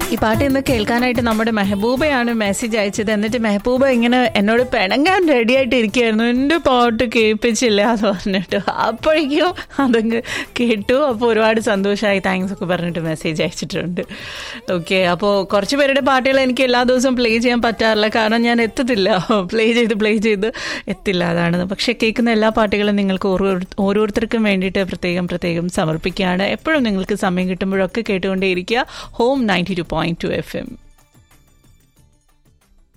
ഈ പാട്ട് ഇന്ന് കേൾക്കാനായിട്ട് നമ്മുടെ മെഹബൂബയാണ് മെസ്സേജ് അയച്ചത് എന്നിട്ട് മെഹബൂബ ഇങ്ങനെ എന്നോട് പിണങ്ങാൻ റെഡി ആയിട്ട് ഇരിക്കുകയായിരുന്നു എൻ്റെ പാട്ട് കേൾപ്പിച്ചില്ല എന്ന് പറഞ്ഞിട്ട് അപ്പോഴേക്കും അതങ്ങ് കേട്ടു അപ്പോൾ ഒരുപാട് സന്തോഷമായി താങ്ക്സ് ഒക്കെ പറഞ്ഞിട്ട് മെസ്സേജ് അയച്ചിട്ടുണ്ട് ഓക്കെ അപ്പോൾ കുറച്ച് പേരുടെ പാട്ടുകൾ എനിക്ക് എല്ലാ ദിവസവും പ്ലേ ചെയ്യാൻ പറ്റാറില്ല കാരണം ഞാൻ എത്തത്തില്ല പ്ലേ ചെയ്ത് പ്ലേ ചെയ്ത് എത്തില്ല അതാണ് പക്ഷെ കേൾക്കുന്ന എല്ലാ പാട്ടുകളും നിങ്ങൾക്ക് ഓരോ ഓരോരുത്തർക്കും വേണ്ടിയിട്ട് പ്രത്യേകം പ്രത്യേകം സമർപ്പിക്കുകയാണ് എപ്പോഴും നിങ്ങൾക്ക് സമയം കിട്ടുമ്പോഴൊക്കെ കേട്ടുകൊണ്ടേയിരിക്കുക home ninety two point two F M